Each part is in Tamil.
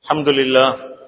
الحمد لله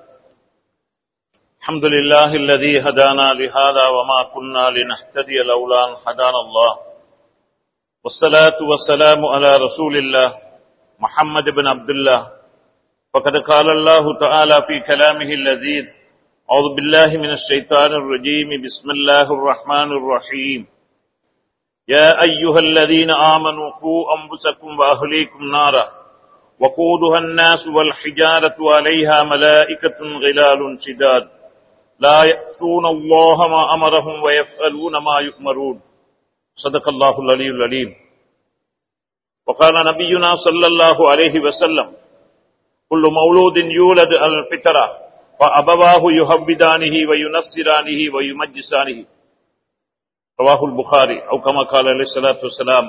الحمد لله الذي هدانا لهذا وما كنا لنهتدي لولا أن هدانا الله والصلاة والسلام على رسول الله محمد بن عبد الله فقد قال الله تعالى في كلامه اللذيذ أعوذ بالله من الشيطان الرجيم بسم الله الرحمن الرحيم يا أيها الذين آمنوا قوا أنفسكم وأهليكم نارا وقودها الناس والحجارة عليها ملائكة غلال شداد لا يأتون الله ما أمرهم ويفعلون ما يؤمرون صدق الله العلي العليم وقال نبينا صلى الله عليه وسلم كل مولود يولد على الفطرة فأبواه يهبدانه وينصرانه ويمجسانه رواه البخاري أو كما قال عليه الصلاة والسلام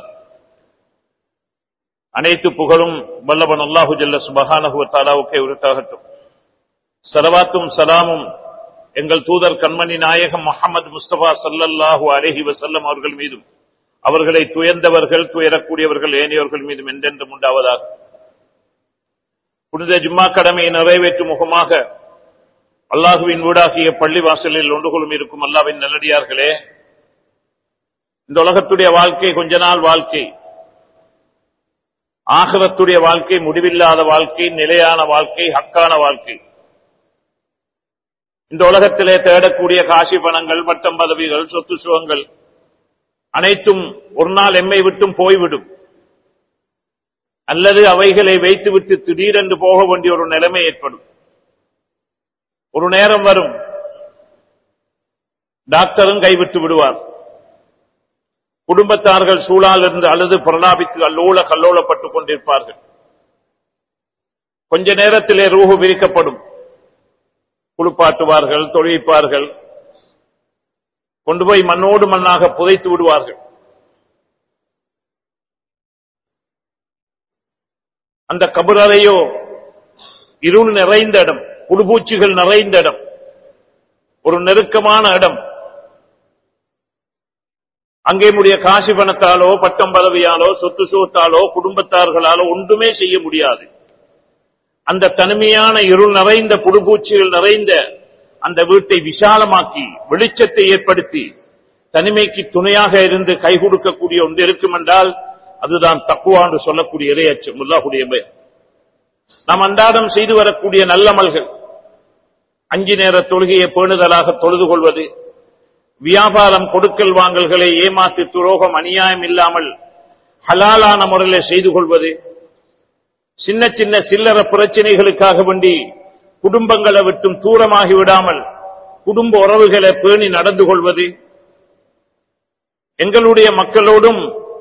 அனைத்து புகழும் வல்லவன் அல்லாஹு ஜல்ல சுபஹானஹு தாலாவுக்கே உரித்தாகட்டும் சலவாத்தும் சலாமும் எங்கள் தூதர் கண்மணி நாயகம் முகமது முஸ்தபா சல்லல்லாஹு அலஹி வசல்லம் அவர்கள் மீதும் அவர்களை துயர்ந்தவர்கள் துயரக்கூடியவர்கள் ஏனையவர்கள் மீதும் என்றென்றும் உண்டாவதாக புனித ஜும்மா கடமையை நிறைவேற்றும் முகமாக அல்லாஹுவின் வீடாகிய பள்ளி வாசலில் ஒன்று கொள்ளும் இருக்கும் அல்லாவின் நல்லடியார்களே இந்த உலகத்துடைய வாழ்க்கை கொஞ்ச நாள் வாழ்க்கை ஆகலத்துடைய வாழ்க்கை முடிவில்லாத வாழ்க்கை நிலையான வாழ்க்கை ஹக்கான வாழ்க்கை இந்த உலகத்திலே தேடக்கூடிய காசி பணங்கள் பட்டம் பதவிகள் சொத்து சுகங்கள் அனைத்தும் ஒரு நாள் எம்மை விட்டும் போய்விடும் அல்லது அவைகளை வைத்துவிட்டு திடீரென்று போக வேண்டிய ஒரு நிலைமை ஏற்படும் ஒரு நேரம் வரும் டாக்டரும் கைவிட்டு விடுவார் குடும்பத்தார்கள் சூழால் இருந்து அழுது பிரலாபித்து அல்லோல கல்லோலப்பட்டுக் கொண்டிருப்பார்கள் கொஞ்ச நேரத்திலே ரூஹு விரிக்கப்படும் குளிப்பாட்டுவார்கள் தொழிப்பார்கள் கொண்டு போய் மண்ணோடு மண்ணாக புதைத்து விடுவார்கள் அந்த கபுரறையோ இருள் நிறைந்த இடம் புடுபூச்சிகள் நிறைந்த இடம் ஒரு நெருக்கமான இடம் அங்கே முடிய காசி பணத்தாலோ பட்டம் பதவியாலோ சொத்து சோத்தாலோ குடும்பத்தார்களாலோ ஒன்றுமே செய்ய முடியாது அந்த தனிமையான இருள் நிறைந்த புடுபூச்சிகள் நிறைந்த அந்த வீட்டை விசாலமாக்கி வெளிச்சத்தை ஏற்படுத்தி தனிமைக்கு துணையாக இருந்து கை கொடுக்கக்கூடிய ஒன்று இருக்கும் என்றால் அதுதான் தக்குவா என்று சொல்லக்கூடிய இறையச்சம் முல்லாஹுடைய பெயர் நாம் அன்றாடம் செய்து வரக்கூடிய நல்லமல்கள் அஞ்சு நேர தொழுகையை பேணுதலாக தொழுது கொள்வது வியாபாரம் கொடுக்கல் வாங்கல்களை ஏமாத்து துரோகம் அநியாயம் இல்லாமல் ஹலாலான முறையில் செய்து கொள்வது சின்ன சின்ன சில்லற பிரச்சனைகளுக்காக வேண்டி குடும்பங்களை விட்டும் தூரமாகி விடாமல் குடும்ப உறவுகளை பேணி நடந்து கொள்வது எங்களுடைய மக்களோடும்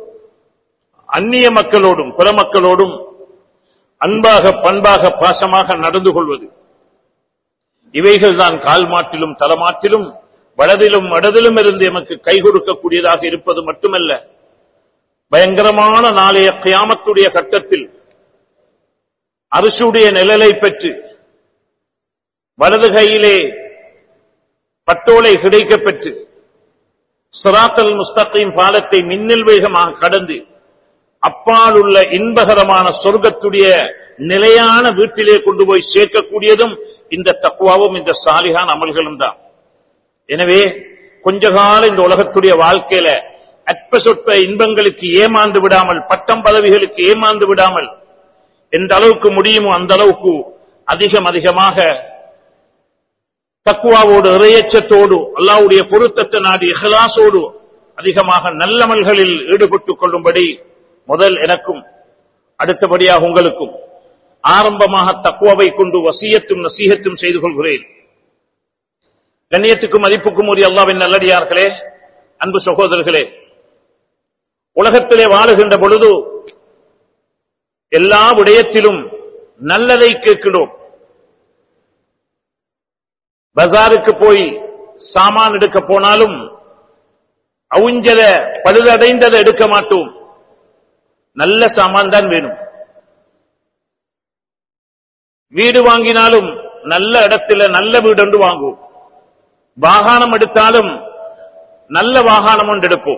அந்நிய மக்களோடும் பிற மக்களோடும் அன்பாக பண்பாக பாசமாக நடந்து கொள்வது இவைகள் தான் கால் மாட்டிலும் தலமாட்டிலும் வலதிலும் வடதிலும் இருந்து எமக்கு கை கொடுக்கக்கூடியதாக இருப்பது மட்டுமல்ல பயங்கரமான நாளைய கியாமத்துடைய கட்டத்தில் அரசுடைய நிழலை பெற்று வலது கையிலே பட்டோலை கிடைக்க பெற்று சுராத்தல் முஸ்தகின் பாலத்தை மின்னல் வேகமாக கடந்து அப்பால் உள்ள இன்பகரமான சொர்க்கத்துடைய நிலையான வீட்டிலே கொண்டு போய் சேர்க்கக்கூடியதும் இந்த தக்குவாவும் இந்த சாலிகான் அமல்களும் தான் எனவே கொஞ்ச காலம் இந்த உலகத்துடைய வாழ்க்கையில அற்ப சொற்ப இன்பங்களுக்கு ஏமாந்து விடாமல் பட்டம் பதவிகளுக்கு ஏமாந்து விடாமல் எந்த அளவுக்கு முடியுமோ அந்த அளவுக்கு அதிகம் அதிகமாக தக்குவாவோடு இறையச்சத்தோடு அல்லாவுடைய பொருத்தத்தை நாடி இஹலாசோடு அதிகமாக நல்லமல்களில் ஈடுபட்டுக் கொள்ளும்படி முதல் எனக்கும் அடுத்தபடியாக உங்களுக்கும் ஆரம்பமாக தக்குவாவை கொண்டு வசியத்தும் நசீகத்தும் செய்து கொள்கிறேன் கண்ணியத்துக்கும் மதிப்புக்கும் உரிய அல்லாவின் நல்லடியார்களே அன்பு சகோதரர்களே உலகத்திலே வாழுகின்ற பொழுது எல்லா விடயத்திலும் நல்லதை கேட்கிறோம் பஜாருக்கு போய் சாமான் எடுக்க போனாலும் அவுஞ்சத பழுதடைந்ததை எடுக்க மாட்டோம் நல்ல சாமான் தான் வேணும் வீடு வாங்கினாலும் நல்ல இடத்துல நல்ல வீடு ஒன்று வாங்குவோம் வாகனம் எடுத்தாலும் நல்ல வாகனம் ஒன்று எடுப்போம்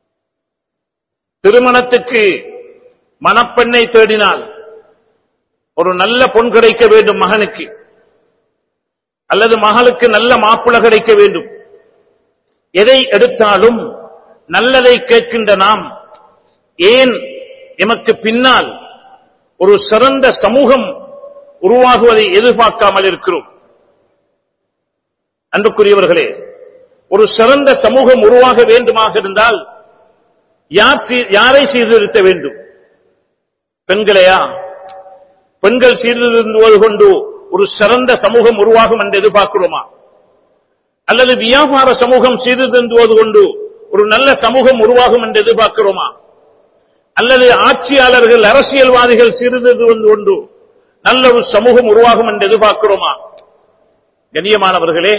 திருமணத்துக்கு மணப்பெண்ணை தேடினால் ஒரு நல்ல பொன் கிடைக்க வேண்டும் மகனுக்கு அல்லது மகளுக்கு நல்ல மாப்பிள கிடைக்க வேண்டும் எதை எடுத்தாலும் நல்லதை கேட்கின்ற நாம் ஏன் எமக்கு பின்னால் ஒரு சிறந்த சமூகம் உருவாகுவதை எதிர்பார்க்காமல் இருக்கிறோம் அன்புக்குரியவர்களே ஒரு சிறந்த சமூகம் உருவாக வேண்டுமாக இருந்தால் யார் சீ- யாரை சீர்திருத்த வேண்டும் பெண்களையா பெண்கள் சீர்திருந்துவது கொண்டு ஒரு சிறந்த சமூகம் உருவாகும் என்று எதிர்பார்க்கிறோமா அல்லது வியாபார சமூகம் சீர்திருந்துவது கொண்டு ஒரு நல்ல சமூகம் உருவாகும் என்று எதிர்பார்க்கிறோமா அல்லது ஆட்சியாளர்கள் அரசியல்வாதிகள் சீர்திருந்துவது கொண்டு நல்ல ஒரு சமூகம் உருவாகும் என்று எதிர்பார்க்கிறோமா கண்ணியமானவர்களே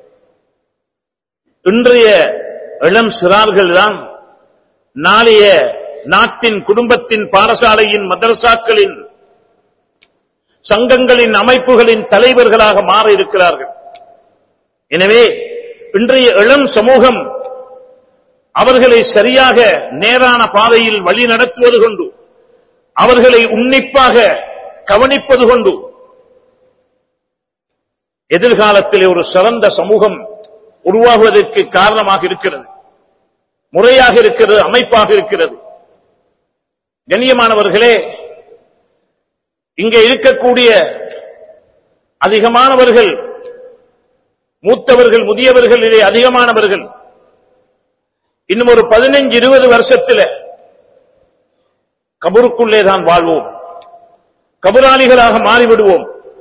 இன்றைய இளம் சிறார்கள் தான் நாளைய நாட்டின் குடும்பத்தின் பாடசாலையின் மதரசாக்களின் சங்கங்களின் அமைப்புகளின் தலைவர்களாக மாற இருக்கிறார்கள் எனவே இன்றைய இளம் சமூகம் அவர்களை சரியாக நேரான பாதையில் வழி நடத்துவது கொண்டு அவர்களை உன்னிப்பாக கவனிப்பது கொண்டு எதிர்காலத்திலே ஒரு சிறந்த சமூகம் உருவாகுவதற்கு காரணமாக இருக்கிறது முறையாக இருக்கிறது அமைப்பாக இருக்கிறது கண்ணியமானவர்களே இங்கே இருக்கக்கூடிய அதிகமானவர்கள் மூத்தவர்கள் முதியவர்களிலே அதிகமானவர்கள் இன்னும் ஒரு பதினைஞ்சு இருபது வருஷத்தில் கபருக்குள்ளே தான் வாழ்வோம் கபராளிகளாக மாறிவிடுவோம்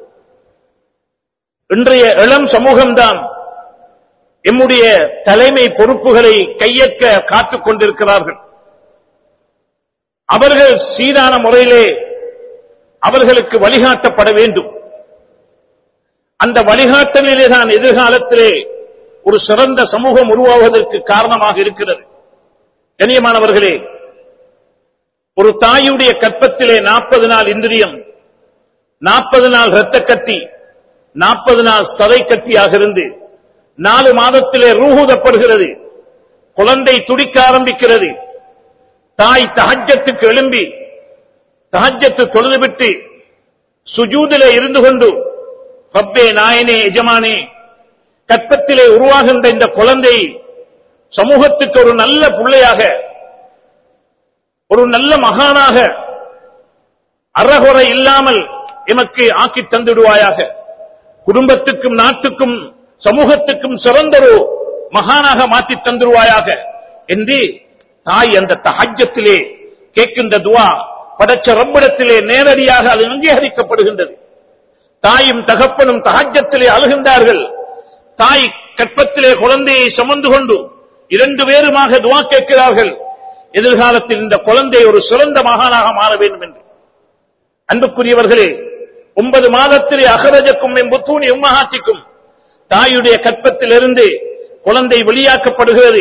இன்றைய இளம் சமூகம்தான் எம்முடைய தலைமை பொறுப்புகளை கையேற்க காத்துக் கொண்டிருக்கிறார்கள் அவர்கள் சீரான முறையிலே அவர்களுக்கு வழிகாட்டப்பட வேண்டும் அந்த வழிகாட்டலிலே தான் எதிர்காலத்திலே ஒரு சிறந்த சமூகம் உருவாவதற்கு காரணமாக இருக்கிறது கண்ணியமானவர்களே ஒரு தாயுடைய கற்பத்திலே நாற்பது நாள் இந்திரியம் நாற்பது நாள் இரத்த கட்டி நாற்பது நாள் சதை கட்டியாக இருந்து நாலு மாதத்திலே ரூஹூதப்படுகிறது குழந்தை துடிக்க ஆரம்பிக்கிறது தாய் தஹஜத்துக்கு எழும்பி தஹஜத்து தொழுதுவிட்டு சுஜூதிலே இருந்து கொண்டு ரப்பே நாயனே எஜமானே கற்பத்திலே உருவாகின்ற இந்த குழந்தை சமூகத்துக்கு ஒரு நல்ல பிள்ளையாக ஒரு நல்ல மகானாக அறகுறை இல்லாமல் எமக்கு ஆக்கி தந்துடுவாயாக குடும்பத்துக்கும் நாட்டுக்கும் சமூகத்துக்கும் சிறந்தொரு மகானாக மாற்றி தந்துருவாயாக என்று தாய் அந்த தஹஜத்திலே கேட்கின்ற துவா படைச்ச ரப்பிடத்திலே நேரடியாக அது அங்கீகரிக்கப்படுகின்றது தாயும் தகப்பனும் தஹஜத்திலே அழுகின்றார்கள் தாய் கற்பத்திலே குழந்தையை சுமந்து கொண்டு இரண்டு பேருமாக துவா கேட்கிறார்கள் எதிர்காலத்தில் இந்த குழந்தை ஒரு சிறந்த மகானாக மாற வேண்டும் என்று அன்புக்குரியவர்களே ஒன்பது மாதத்திலே அகரஜக்கும் எம்புத்தூணி உம்மஹாத்திக்கும் தாயுடைய கற்பத்திலிருந்து குழந்தை வெளியாக்கப்படுகிறது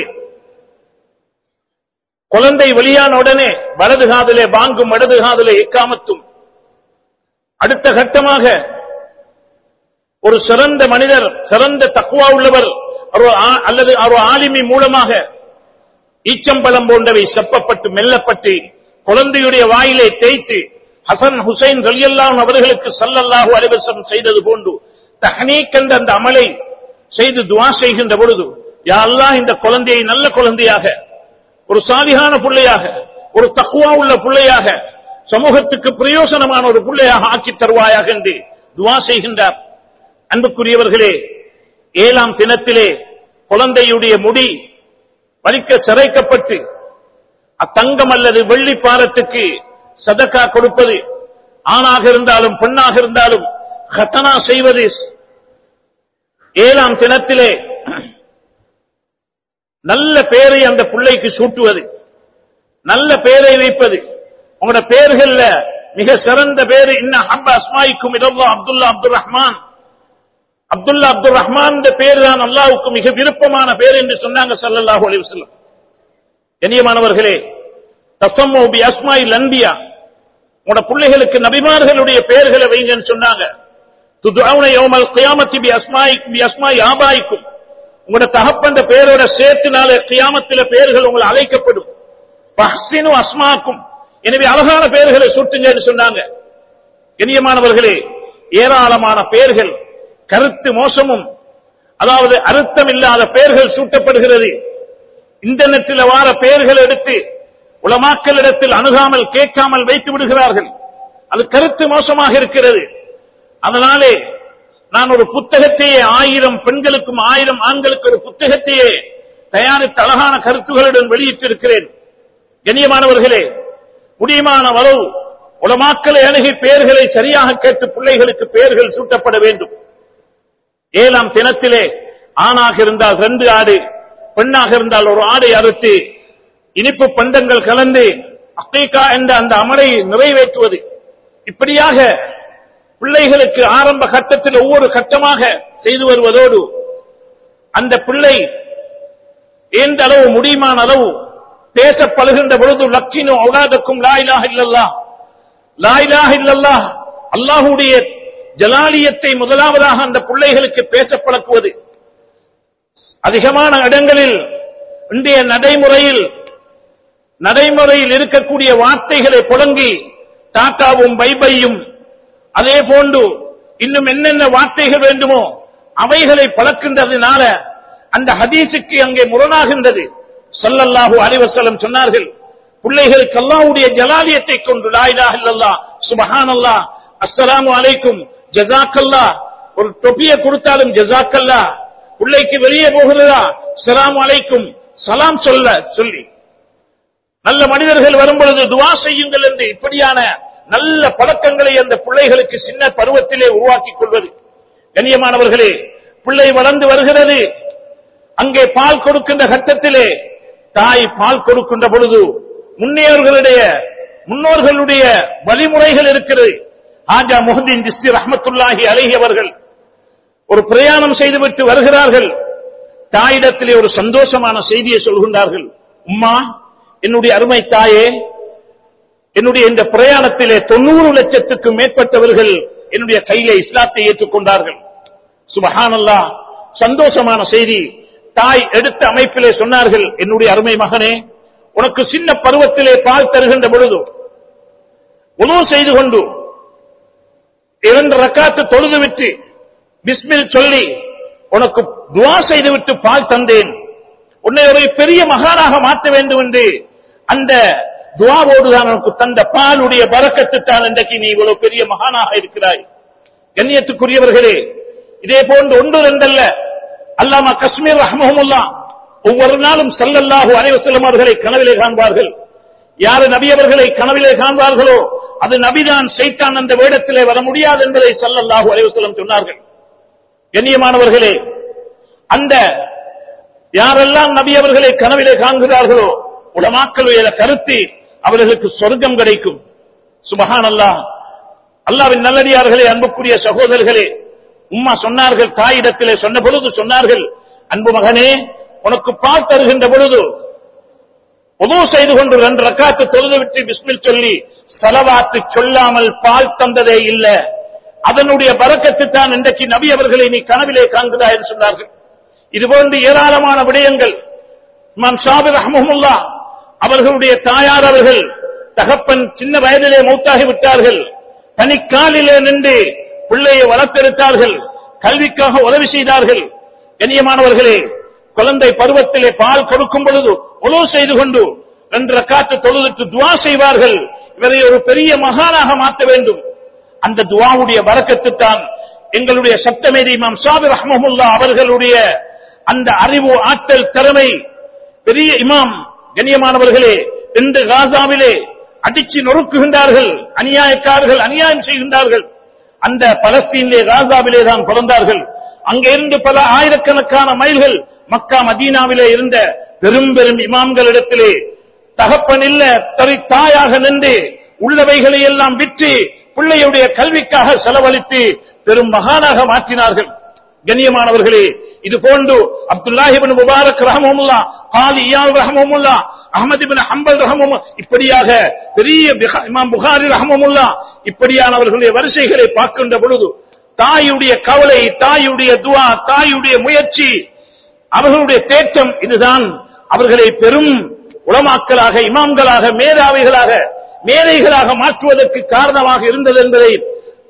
குழந்தை வெளியான உடனே வலது காதிலே பாங்கும் இடது காதிலே எக்காமத்தும் அடுத்த கட்டமாக ஒரு சிறந்த மனிதர் சிறந்த தக்குவா உள்ளவர் ஒரு ஆ- அல்லது ஒரு ஆலிமி மூலமாக ஈச்சம்பழம் போன்றவை செப்பப்பட்டு மெல்லப்பட்டு குழந்தையுடைய வாயிலை தேய்த்து ஹசன் ஹுசைன் ரலியல்லாஹு அவர்களுக்கு சல்லல்லாஹு அலைவசம் செய்தது போன்று தஹனீக் என்ற அந்த அமலை செய்து துவா செய்கின்ற பொழுது யா அல்லாஹ் இந்த குழந்தையை நல்ல குழந்தையாக ஒரு சாலிகான பிள்ளையாக ஒரு தக்குவா உள்ள பிள்ளையாக சமூகத்துக்கு பிரயோசனமான ஒரு பிள்ளையாக ஆக்கி தருவாயாக என்று துவா செய்கின்றார் அன்புக்குரியவர்களே ஏழாம் தினத்திலே குழந்தையுடைய முடி வலிக்க சிறைக்கப்பட்டு அத்தங்கம் அல்லது வெள்ளி பாரத்துக்கு சதக்கா கொடுப்பது ஆணாக இருந்தாலும் பெண்ணாக இருந்தாலும் கத்தனா செய்வது ஏழாம் தினத்திலே நல்ல பேரை அந்த பிள்ளைக்கு சூட்டுவது நல்ல பேரை வைப்பது உங்களோட பேர்கள்ல மிக சிறந்த பேரு இன்ன ஹப்ப அஸ்மாய்க்கும் இடல்லா அப்துல்லா அப்துல் ரஹ்மான் அப்துல்லா அப்துல் ரஹ்மான் பேர் தான் அல்லாவுக்கு மிக விருப்பமான பேர் என்று சொன்னாங்க ஸல்லல்லாஹு அலைஹி வஸல்லம் கண்ணியமானவர்களே தசம்மு பி அஸ்மாயில் அன்பியா உங்களோட பிள்ளைகளுக்கு நபிமார்களுடைய பெயர்களை வைங்கன்னு சொன்னாங்க துதுஅவுன யௌமல் கியாமத்தி பி அஸ்மாய் பி அஸ்மாய் ஆபாய்க்கும் உங்களோட தகப்பன்ற பெயரோட சேர்த்துனால கியாமத்தில பெயர்கள் உங்களை அழைக்கப்படும் பஹ்சினு அஸ்மாக்கும் எனவே அழகான பெயர்களை சுட்டுங்கன்னு சொன்னாங்க கண்ணியமானவர்களே ஏராளமான பெயர்கள் கருத்து மோசமும் அதாவது அர்த்தம் இல்லாத பெயர்கள் சூட்டப்படுகிறது இன்டர்நெட்டில் வார பெயர்கள் எடுத்து உலமாக்களிடத்தில் அணுகாமல் கேட்காமல் வைத்து விடுகிறார்கள் அது கருத்து மோசமாக இருக்கிறது அதனாலே நான் ஒரு புத்தகத்தையே ஆயிரம் பெண்களுக்கும் ஆயிரம் ஆண்களுக்கு ஒரு புத்தகத்தையே தயாரித்த அழகான கருத்துகளுடன் வெளியிட்டிருக்கிறேன் கண்ணியமானவர்களே முடியுமான அளவு உலமாக்களை அணுகி பெயர்களை சரியாக கேட்டு பிள்ளைகளுக்கு பெயர்கள் சூட்டப்பட வேண்டும் ஏழாம் தினத்திலே ஆணாக இருந்தால் ரெண்டு ஆடு பெண்ணாக இருந்தால் ஒரு ஆடை அறுத்து இனிப்பு பண்டங்கள் கலந்து அக்கீகா என்ற அந்த அமலை நிறைவேற்றுவது இப்படியாக பிள்ளைகளுக்கு ஆரம்ப கட்டத்தில் ஒவ்வொரு கட்டமாக செய்து வருவதோடு அந்த பிள்ளை எந்த அளவு முடியுமான அளவு பேசப்படுகின்ற பொழுது லக்கினோ அவுலாதக்கும் லாயிலாக இல்லல்லா லாயிலாக இல்லல்லா அல்லாஹுடைய ஜலாலியத்தை முதலாவதாக அந்த பிள்ளைகளுக்கு பேச பழக்குவது அதிகமான இடங்களில் இன்றைய நடைமுறையில் நடைமுறையில் இருக்கக்கூடிய வார்த்தைகளை புழங்கி டாட்டாவும் பைபையும் அதே போன்று இன்னும் என்னென்ன வார்த்தைகள் வேண்டுமோ அவைகளை பழக்கின்றதுனால அந்த ஹதீஸுக்கு அங்கே முரணாகின்றது சொல்லல்லாஹு அலிவசலம் சொன்னார்கள் பிள்ளைகளுக்கு அல்லாவுடைய ஜலாலியத்தை கொண்டு லாயிலா இல்லல்லா சுபஹானல்லா அஸ்ஸலாமு அலைக்கும் ஜசாக்கல்லா ஒரு தொப்பியை கொடுத்தாலும் ஜசாக்கல்லா பிள்ளைக்கு வெளியே போகிறதா சலாம் அலைக்கும் சலாம் சொல்ல சொல்லி நல்ல மனிதர்கள் வரும் பொழுது துவா செய்யுங்கள் என்று இப்படியான நல்ல பழக்கங்களை அந்த பிள்ளைகளுக்கு சின்ன பருவத்திலே உருவாக்கிக் கொள்வது கண்ணியமானவர்களே பிள்ளை வளர்ந்து வருகிறது அங்கே பால் கொடுக்கின்ற கட்டத்திலே தாய் பால் கொடுக்கின்ற பொழுது முன்னேறுகளுடைய முன்னோர்களுடைய வழிமுறைகள் இருக்கிறது ஆஜா முஹதீன் திஸ்தி ரஹமத்துல்லாஹி அலைஹி அவர்கள் ஒரு பிரயாணம் செய்துவிட்டு வருகிறார்கள் தாயிடத்திலே ஒரு சந்தோஷமான செய்தியை சொல்கின்றார்கள் உம்மா என்னுடைய அருமை தாயே என்னுடைய இந்த பிரயாணத்திலே தொண்ணூறு லட்சத்துக்கு மேற்பட்டவர்கள் என்னுடைய கையிலே இஸ்லாத்தை ஏற்றுக்கொண்டார்கள் சுபஹானல்லா சந்தோஷமான செய்தி தாய் எடுத்த அமைப்பிலே சொன்னார்கள் என்னுடைய அருமை மகனே உனக்கு சின்ன பருவத்திலே பால் தருகின்ற பொழுது உணவு செய்து கொண்டு இரண்டு ரக்காத்து தொழுது விட்டு பிஸ்மில் சொல்லி உனக்கு துவா செய்துவிட்டு பால் தந்தேன் உன்னை ஒரு பெரிய மகானாக மாற்ற வேண்டும் என்று அந்த துவாவோடு தான் உனக்கு தந்த பாலுடைய பறக்கத்து தான் இன்றைக்கு நீ இவ்வளவு பெரிய மகானாக இருக்கிறாய் கண்ணியத்துக்குரியவர்களே இதே போன்று ஒன்று ரெண்டல்ல அல்லாமா காஷ்மீர் ரஹமஹமுல்லா ஒவ்வொரு நாளும் சல்லல்லாஹு அலைவசல்லம் அவர்களை கனவிலே காண்பார்கள் யாரு நபி அவர்களை கனவிலே காண்பார்களோ அது நபிதான் சைத்தான் அந்த வேடத்திலே வர முடியாது என்பதை சல்லல்லாஹு அலைவசல்லம் சொன்னார்கள் கண்ணியமானவர்களே அந்த யாரெல்லாம் நபி அவர்களை கனவிலே காண்கிறார்களோ உலமாக்களுடைய கருத்து அவர்களுக்கு சொர்க்கம் கிடைக்கும் சுபஹான் அல்லாஹ் அல்லாவின் நல்லடியார்களே அன்புக்குரிய சகோதரர்களே உம்மா சொன்னார்கள் தாயிடத்திலே சொன்ன பொழுது சொன்னார்கள் அன்பு மகனே உனக்கு பால் தருகின்ற பொழுது உதவு செய்து கொண்டு ரெண்டு ரக்காத்து தொழுது விட்டு பிஸ்மில் சொல்லி செலவாத்து சொல்லாமல் பால் தந்ததே இல்ல அதனுடைய பறக்கத்து தான் இன்றைக்கு நபி அவர்களை நீ கனவிலே காண்கிறா என்று சொன்னார்கள் இது போன்று ஏராளமான விடயங்கள் இமாம் ஷாபிர் அஹமுல்லா அவர்களுடைய தாயார் அவர்கள் தகப்பன் சின்ன வயதிலே மௌத்தாகி விட்டார்கள் தனிக்காலிலே நின்று பிள்ளையை வளர்த்தெடுத்தார்கள் கல்விக்காக உதவி செய்தார்கள் கண்ணியமானவர்களே குழந்தை பருவத்திலே பால் கொடுக்கும் பொழுது உணவு செய்து கொண்டு ரெண்டு ரக்காத்து தொழுதுக்கு துவா செய்வார்கள் இவரை ஒரு பெரிய மகானாக மாற்ற வேண்டும் அந்த துவாவுடைய வரக்கத்து தான் எங்களுடைய சப்தமேதி இமாம் சாபி ரஹ்மஹுல்லா அவர்களுடைய அந்த அறிவு ஆற்றல் திறமை பெரிய இமாம் கண்ணியமானவர்களே இன்று காசாவிலே அடிச்சு நொறுக்குகின்றார்கள் அநியாயக்காரர்கள் அநியாயம் செய்கின்றார்கள் அந்த பலஸ்தீனிலே காசாவிலே தான் பிறந்தார்கள் அங்கே இருந்து பல ஆயிரக்கணக்கான மைல்கள் மக்கா மதீனாவிலே இருந்த பெரும் பெரும் இமாம்களிடத்திலே தகப்பன் இல்ல தரி தாயாக நின்று உள்ளவைகளை எல்லாம் விற்று பிள்ளையுடைய கல்விக்காக செலவழித்து பெரும் மகானாக மாற்றினார்கள் கண்ணியமானவர்களே இது போன்று அப்துல்லாஹிபின் முபாரக் ரஹமுல்லா காலி இயால் ரஹமுல்லா அகமது பின் ஹம்பல் ரஹமும் இப்படியாக பெரிய பிஹா- இமாம் புகாரி ரஹமுல்லா இப்படியானவர்களுடைய வரிசைகளை பார்க்கின்ற பொழுது தாயுடைய கவலை தாயுடைய துவா தாயுடைய முயற்சி அவர்களுடைய தேற்றம் இதுதான் அவர்களை பெரும் உளமாக்களாக இமாம்களாக மேதாவிகளாக மேதைகளாக மாற்றுவதற்கு காரணமாக இருந்தது என்பதை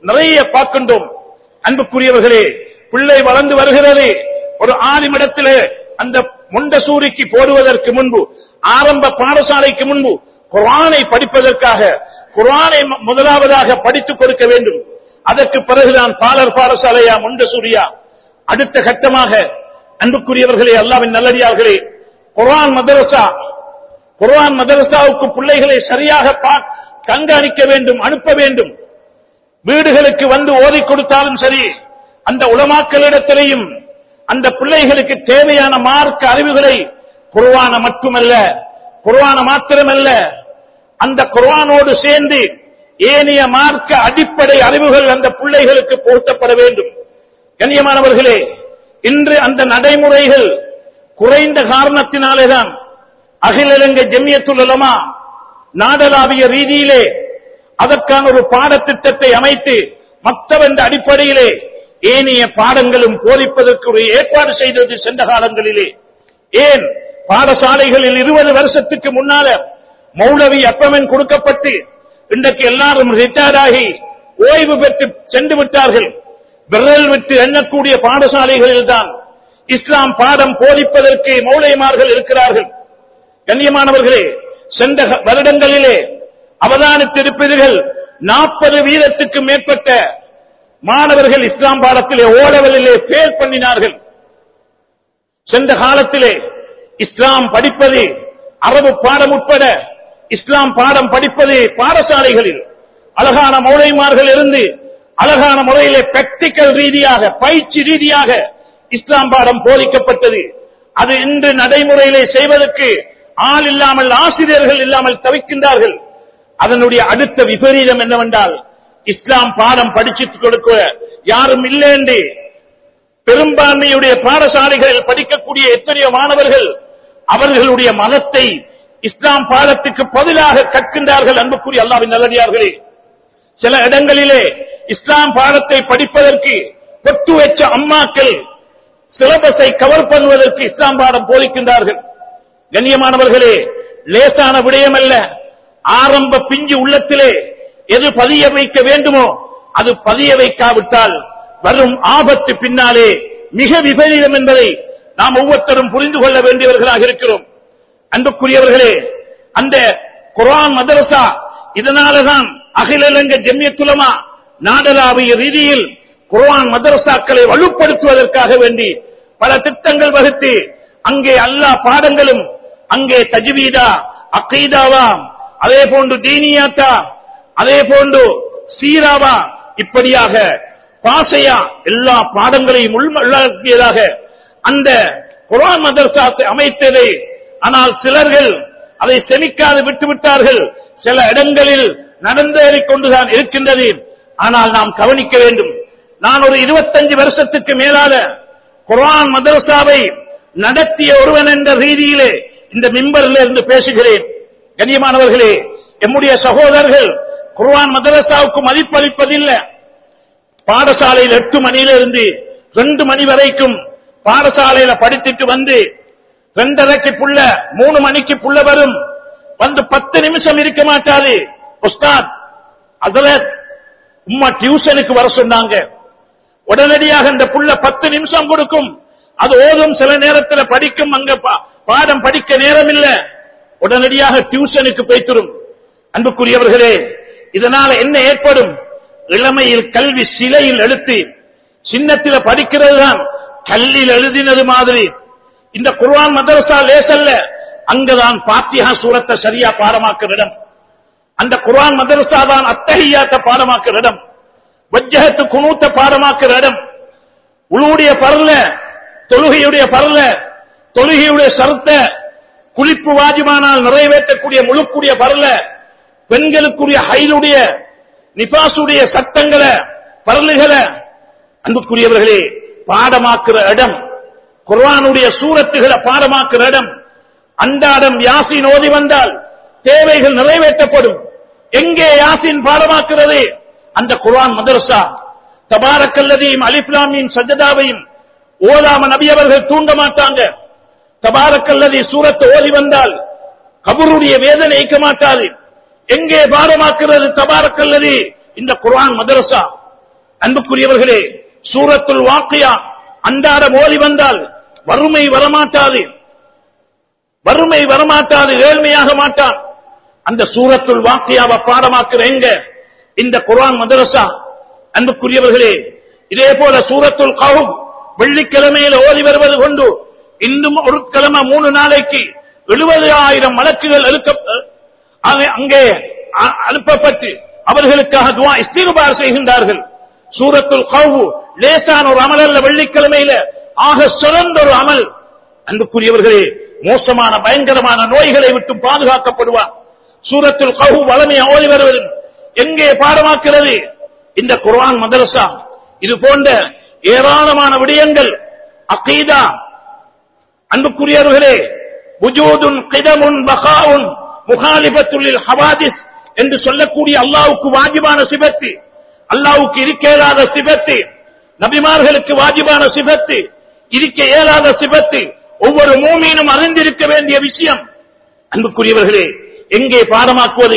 நிறைய பார்க்கின்றோம் அன்புக்குரியவர்களே பிள்ளை வளர்ந்து வருகிறது ஒரு ஆணிமிடத்திலே அந்த முண்டசூரிக்கு போடுவதற்கு முன்பு ஆரம்ப பாடசாலைக்கு முன்பு குர்ஆனை படிப்பதற்காக குர்ஆனை மு- முதலாவதாக படித்துக் கொடுக்க வேண்டும் அதற்கு பிறகுதான் பாலர் பாடசாலையா முண்டசூரியா அடுத்த கட்டமாக அன்புக்குரியவர்களே அல்லாவின் நல்லடியார்களே குர்ஆன் மதரசா குர்ஆன் மதரசாவுக்கு பிள்ளைகளை சரியாக பா- கண்காணிக்க வேண்டும் அனுப்ப வேண்டும் வீடுகளுக்கு வந்து ஓதி கொடுத்தாலும் சரி அந்த உலமாக்களிடத்திலேயும் அந்த பிள்ளைகளுக்கு தேவையான மார்க்க அறிவுகளை குர்ஆன மட்டுமல்ல குர்ஆன மாத்திரமல்ல அந்த குர்ஆனோடு சேர்ந்து ஏனைய மார்க்க அடிப்படை அறிவுகள் அந்த பிள்ளைகளுக்கு போர்த்தப்பட வேண்டும் கண்ணியமானவர்களே இன்று அந்த நடைமுறைகள் குறைந்த காரணத்தினாலேதான் அகில இலங்கை ஜெமியத்துல் உலமா நாடளாவிய ரீதியிலே அதற்கான ஒரு பாடத்திட்டத்தை அமைத்து மற்றவென்ற அடிப்படையிலே ஏனைய பாடங்களும் போதிப்பதற்கு ஒரு ஏற்பாடு செய்தது சென்ற காலங்களிலே ஏன் பாடசாலைகளில் இருபது வருஷத்துக்கு முன்னால மௌலவி அப்பமென் கொடுக்கப்பட்டு இன்றைக்கு எல்லாரும் ரிட்டையர் ஆகி ஓய்வு பெற்று சென்று விட்டார்கள் விரல் விட்டு எண்ணக்கூடிய பாடசாலைகளில் தான் இஸ்லாம் பாடம் போதிப்பதற்கு மௌலைமார்கள் இருக்கிறார்கள் கண்ணியமானவர்களே சென்ற வருடங்களிலே அவதானித்திருப்பீர்கள் நாற்பது வீதத்துக்கு மேற்பட்ட மாணவர்கள் இஸ்லாம் பாடத்திலே ஓலவலிலே பேர் பண்ணினார்கள் சென்ற காலத்திலே இஸ்லாம் படிப்பது அரபு பாடம் உட்பட இஸ்லாம் பாடம் படிப்பது பாடசாலைகளில் அழகான மௌலைமார்கள் இருந்து அழகான முறையிலே பிராக்டிக்கல் ரீதியாக பயிற்சி ரீதியாக இஸ்லாம் பாடம் போதிக்கப்பட்டது அது இன்று நடைமுறையிலே செய்வதற்கு ஆள் இல்லாமல் ஆசிரியர்கள் இல்லாமல் தவிக்கின்றார்கள் அதனுடைய அடுத்த விபரீதம் என்னவென்றால் இஸ்லாம் பாடம் படிச்சு கொடுக்க யாரும் இல்லை என்று பெரும்பான்மையுடைய பாடசாலைகளில் படிக்கக்கூடிய எத்தனையோ மாணவர்கள் அவர்களுடைய மதத்தை இஸ்லாம் பாடத்துக்கு பதிலாக கற்கின்றார்கள் அன்புக்குரிய அல்லாவின் நல்லடியார்களே சில இடங்களிலே இஸ்லாம் பாடத்தை படிப்பதற்கு பொட்டு வச்ச அம்மாக்கள் சிலபஸை கவர் பண்ணுவதற்கு இஸ்லாம் பாடம் போதிக்கின்றார்கள் கண்ணியமானவர்களே லேசான விடயம் அல்ல ஆரம்ப பிஞ்சு உள்ளத்திலே எது பதிய வைக்க வேண்டுமோ அது பதிய வைக்காவிட்டால் வரும் ஆபத்து பின்னாலே மிக விபரீதம் என்பதை நாம் ஒவ்வொருத்தரும் புரிந்து கொள்ள வேண்டியவர்களாக இருக்கிறோம் அன்புக்குரியவர்களே அந்த குர்ஆன் மதரசா இதனாலதான் அகில இலங்கை ஜெமியத்துலமா நாடளாவிய ரீதியில் குர்ஆன் மதரசாக்களை வலுப்படுத்துவதற்காக வேண்டி பல திட்டங்கள் வகுத்து அங்கே அல்லாஹ் பாடங்களும் அங்கே தஜ்வீதா அக்கீதாவா அதே போன்று தீனியாத்தா அதே போன்று சீராவா இப்படியாக பாசையா எல்லா பாடங்களையும் உள்ளடக்கியதாக அந்த குர்ஆன் மதரசாத்தை அமைத்ததை ஆனால் சிலர்கள் அதை செமிக்காது விட்டுவிட்டார்கள் சில இடங்களில் நடந்தேறிக் கொண்டுதான் இருக்கின்றது ஆனால் நாம் கவனிக்க வேண்டும் நான் ஒரு இருபத்தஞ்சு வருஷத்துக்கு மேலாக குர்ஆன் மதரசாவை நடத்திய ஒருவன் என்ற ரீதியிலே இந்த மிம்பரில் இருந்து பேசுகிறேன் கண்ணியமானவர்களே எம்முடைய சகோதரர்கள் குர்ஆன் மதரசாவுக்கு மதிப்பளிப்பதில்லை பாடசாலையில் எட்டு மணியிலிருந்து ரெண்டு மணி வரைக்கும் பாடசாலையில படித்துட்டு வந்து ரெண்டரைக்கு புள்ள மூணு மணிக்கு புள்ள வரும் வந்து பத்து நிமிஷம் இருக்க மாட்டாது உஸ்தாத் அதுல உம்மா டியூஷனுக்கு வர சொன்னாங்க உடனடியாக அந்த புள்ள பத்து நிமிஷம் கொடுக்கும் அது ஓதும் சில நேரத்தில் படிக்கும் அங்க பா- பாடம் படிக்க நேரம் இல்ல உடனடியாக டியூஷனுக்கு போய்த்திரும் அன்புக்குரியவர்களே இதனால என்ன ஏற்படும் இளமையில் கல்வி சிலையில் எடுத்து சின்னத்தில படிக்கிறது தான் கல்லில் எழுதினது மாதிரி இந்த குர்ஆன் மதரசா லேசல்ல அங்கதான் பாத்தியா சூரத்தை சரியா பாடமாக்குற இடம் அந்த குர்ஆன் மதரசா தான் அத்தஹியாத்த பாடமாக்குற இடம் வஜ்ஜகத்து குனூத்த பாடமாக்குற இடம் உளுடைய பரல தொழுகையுடைய பரல தொழுகையுடைய சருத்த குளிப்பு வாஜிபானால் நிறைவேற்றக்கூடிய முழுக்குடைய பரல பெண்களுக்குரிய ஹைலுடைய நிபாசுடைய சட்டங்களை பரலுகளை அன்புக்குரியவர்களே பாடமாக்குற இடம் குர்ஆனுடைய சூரத்துகளை பாடமாக்குற இடம் அன்றாடம் யாசின் ஓதி வந்தால் தேவைகள் நிறைவேற்றப்படும் எங்கே யாசின் பாடமாக்குறது அந்த குர்ஆன் மதரசா தபாரக்கல்லதையும் அலிப்லாமின் சஜதாவையும் ஓதாம நபி அவர்கள் தூண்ட மாட்டாங்க தபாரக்கல்லதி சூரத்தை ஓதி வந்தால் கபருடைய வேதனை இயக்க மாட்டாது எங்கே பாடமாக்குறது தபாரக்கல்லதி இந்த குர்ஆன் மதரசா அன்புக்குரியவர்களே சூரத்துல் வாக்கியா அன்றாட ஓதி வந்தால் வறுமை வரமாட்டாது வறுமை வரமாட்டாது ஏழ்மையாக மாட்டான் அந்த சூரத்துல் வாக்கியாவை பாடமாக்குற எங்க இந்த குர்ஆன் மதரசா அன்புக்குரியவர்களே இதே போல சூரத்துல் கவுப் வெள்ளிக்கிழமையில ஓதி வருவது கொண்டு இன்னும் ஒரு கிழமை மூணு நாளைக்கு எழுபது ஆயிரம் வழக்குகள் அங்கே அ- அனுப்பப்பட்டு அவர்களுக்காக துவா இஸ்திகுபார் செய்கின்றார்கள் சூரத்துல் கவு லேசான ஒரு அமல் அல்ல வெள்ளிக்கிழமையில ஆக சிறந்த ஒரு அமல் அன்புக்குரியவர்களே மோசமான பயங்கரமான நோய்களை விட்டு பாதுகாக்கப்படுவான் சூரத்துல் கவு வளமையை ஓடி வருவது எங்கே பாடமாக்கிறது இந்த குர்ஆன் மதரசா இது போன்ற ஏராளமான விடயங்கள் அகீதா அன்புக்குரியவர்களே புஜூதுன் கிதமுன் பகாவுன் முகாலிபத்துள்ளில் ஹவாதிஸ் என்று சொல்லக்கூடிய அல்லாவுக்கு வாஜிபான சிபத்து அல்லாவுக்கு இருக்க இயலாத சிபத்து நபிமார்களுக்கு வாஜிபான சிபத்து இருக்க இயலாத சிபத்து ஒவ்வொரு மூமீனும் அறிந்திருக்க வேண்டிய விஷயம் அன்புக்குரியவர்களே எங்கே பாடமாக்குவது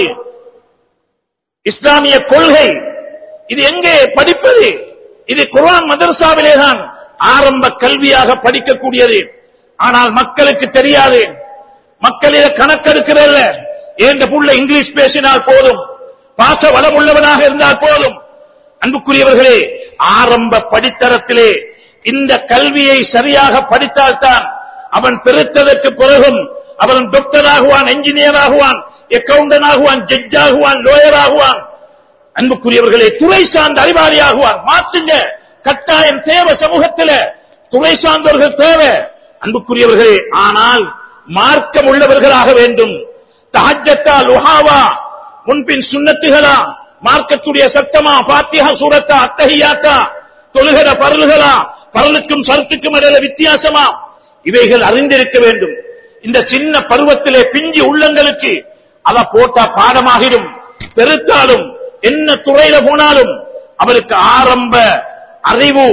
இஸ்லாமிய கொள்கை இது எங்கே படிப்பது இது குர்ஆன் மதரசாவிலே தான் ஆரம்ப கல்வியாக படிக்கக்கூடியது ஆனால் மக்களுக்கு தெரியாது மக்கள் இதை கணக்கெடுக்கிறல்ல எந்த புள்ள இங்கிலீஷ் பேசினால் போதும் பாச வளம் உள்ளவனாக இருந்தால் போதும் அன்புக்குரியவர்களே ஆரம்ப படித்தரத்திலே இந்த கல்வியை சரியாக படித்தால்தான் அவன் பெருத்ததற்கு பிறகும் அவன் டாக்டர் ஆகுவான் என்ஜினியர் ஆகுவான் அக்கவுண்டன்ட் ஆகுவான் ஜட்ஜ் ஆகுவான் லோயர் ஆகுவான் அன்புக்குரியவர்களே துறை சார்ந்த அறிவாளி ஆகுவார் மாற்றுங்க கட்டாயம் தேவை சமூகத்தில் துறை சார்ந்தவர்கள் தேவை அன்புக்குரியவர்களே ஆனால் மார்க்கம் உள்ளவர்களாக வேண்டும் தஹஜத்தா லுஹாவா முன்பின் சுண்ணத்துகளா மார்க்கத்துடைய சட்டமா பாத்தியா சூரத்தா அத்தஹியாத்தா தொழுகிற பரலுகளா பரலுக்கும் சரத்துக்கும் இடையில வித்தியாசமா இவைகள் அறிந்திருக்க வேண்டும் இந்த சின்ன பருவத்திலே பிஞ்சி உள்ளங்களுக்கு அத போட்டா பாடமாகிடும் பெருத்தாலும் என்ன துறையில போனாலும் அவருக்கு ஆரம்ப அறிவு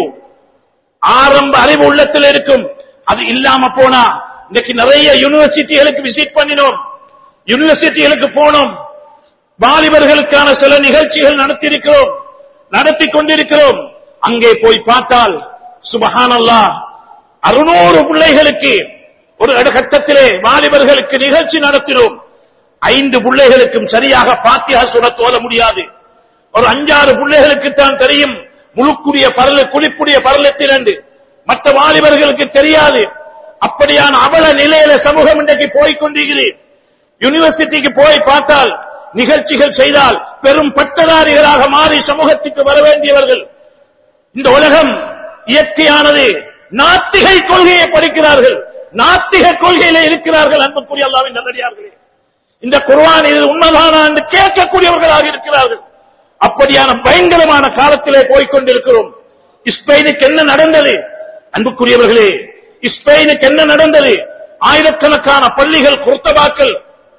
ஆரம்ப அறிவு உள்ளத்தில் இருக்கும் அது இல்லாம போனா இன்னைக்கு நிறைய யூனிவர்சிட்டிகளுக்கு விசிட் பண்ணினோம் யூனிவர்சிட்டிகளுக்கு போனோம் வாலிபர்களுக்கான சில நிகழ்ச்சிகள் நடத்தியிருக்கிறோம் நடத்தி கொண்டிருக்கிறோம் அங்கே போய் பார்த்தால் சுபஹானல்லா அறுநூறு பிள்ளைகளுக்கு ஒரு கட்டத்திலே வாலிபர்களுக்கு நிகழ்ச்சி நடத்தினோம் ஐந்து பிள்ளைகளுக்கும் சரியாக பாத்தியா சுர தோல முடியாது ஒரு அஞ்சாறு பிள்ளைகளுக்கு தான் தெரியும் முழுக்குரிய பரல குளிப்புடைய பரலத்திரண்டு மற்ற வாலிபர்களுக்கு தெரியாது அப்படியான அவல நிலையில சமூகம் இன்றைக்கு போய்கொண்டிருக்கிறேன் யூனிவர்சிட்டிக்கு போய் பார்த்தால் நிகழ்ச்சிகள் செய்தால் பெரும் பட்டதாரிகளாக மாறி சமூகத்துக்கு வர வேண்டியவர்கள் இந்த உலகம் இயற்கையானது நாத்திகை கொள்கையை படிக்கிறார்கள் நாத்திக கொள்கையில இருக்கிறார்கள் அன்புக்குரிய அல்லாவின் நல்லடியார்களே இந்த குர்ஆன் இது உண்மைதானா என்று கேட்கக்கூடியவர்களாக இருக்கிறார்கள் அப்படியான பயங்கரமான காலத்திலே போய்கொண்டிருக்கிறோம் ஸ்பெயினுக்கு என்ன நடந்தது அன்புக்குரியவர்களே ஸ்பெயினுக்கு என்ன நடந்தது ஆயிரக்கணக்கான பள்ளிகள் குர்த்தபாக்கள்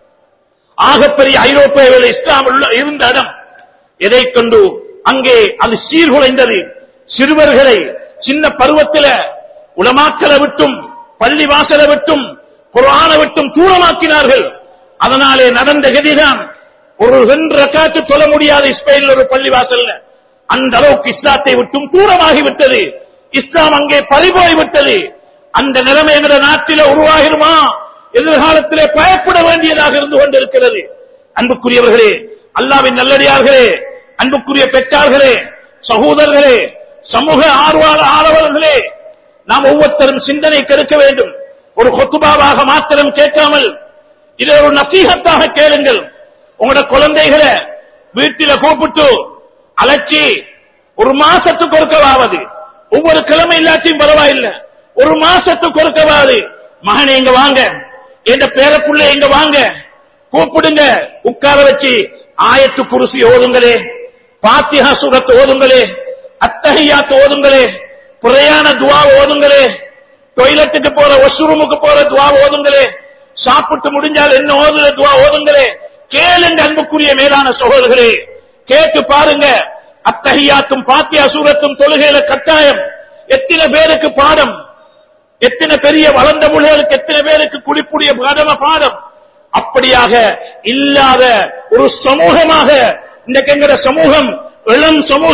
ஆகப்பெரிய ஐரோப்பியாவில் இஸ்லாம் உள்ள இருந்த இடம் எதை கொண்டு அங்கே அது சீர்குலைந்தது சிறுவர்களை சின்ன பருவத்தில உலமாக்களை விட்டும் பள்ளி வாசலை விட்டும் குரான விட்டும் தூரமாக்கினார்கள் அதனாலே நடந்த கதிதான் ஒரு ரெண்டு ரக்காத்து சொல்ல முடியாது ஸ்பெயினில் ஒரு பள்ளி வாசல்ல அந்த அளவுக்கு இஸ்லாத்தை விட்டும் தூரமாகி விட்டது இஸ்லாம் அங்கே பறிபோய் விட்டது அந்த நிலைமை என்ற நாட்டில உருவாகிருமா எதிர்காலத்திலே பயப்பட வேண்டியதாக இருந்து கொண்டிருக்கிறது அன்புக்குரியவர்களே அல்லாவின் நல்லடியார்களே அன்புக்குரிய பெற்றார்களே சகோதரர்களே சமூக ஆர்வல ஆர்வலர்களே நாம் ஒவ்வொருத்தரும் சிந்தனை கெடுக்க வேண்டும் ஒரு கொத்துபாவாக மாத்திரம் கேட்காமல் இதை ஒரு நசீகத்தாக கேளுங்கள் உங்களோட குழந்தைகளை வீட்டில கூப்பிட்டு அழைச்சி ஒரு மாசத்துக்கு ஒருக்கவாவது ஒவ்வொரு கிழமை இல்லாட்டியும் பரவாயில்லை ஒரு மாசத்துக்கு ஒருக்கவாது மகனை இங்க வாங்க என்ற பேரப்புள்ள இங்க வாங்க கூப்பிடுங்க உட்கார வச்சு ஆயத்து குருசி ஓதுங்களே பாத்தியா சுரத்து ஓதுங்களே அத்தகையாத்து ஓதுங்களே புறையான துவா ஓதுங்களே டொய்லெட்டுக்கு போற வாஷ்ரூமுக்கு போற துவா ஓதுங்களே சாப்பிட்டு முடிஞ்சால் என்ன ஓதுற துவா ஓதுங்களே கேளுங்க அன்புக்குரிய மேலான சகோதரர்களே கேட்டு பாருங்க அத்தகையாத்தும் பாத்தியா சூரத்தும் தொழுகையில கட்டாயம் எத்தனை பேருக்கு பாடம் எத்தனை பெரிய வளர்ந்த முழுகளுக்கு எத்தனை பேருக்கு குடிப்புடைய பிரதம பாடம் அப்படியாக இல்லாத ஒரு சமூகமாக இன்றைக்கு எங்கிற சமூகம் இளம் சமூகம்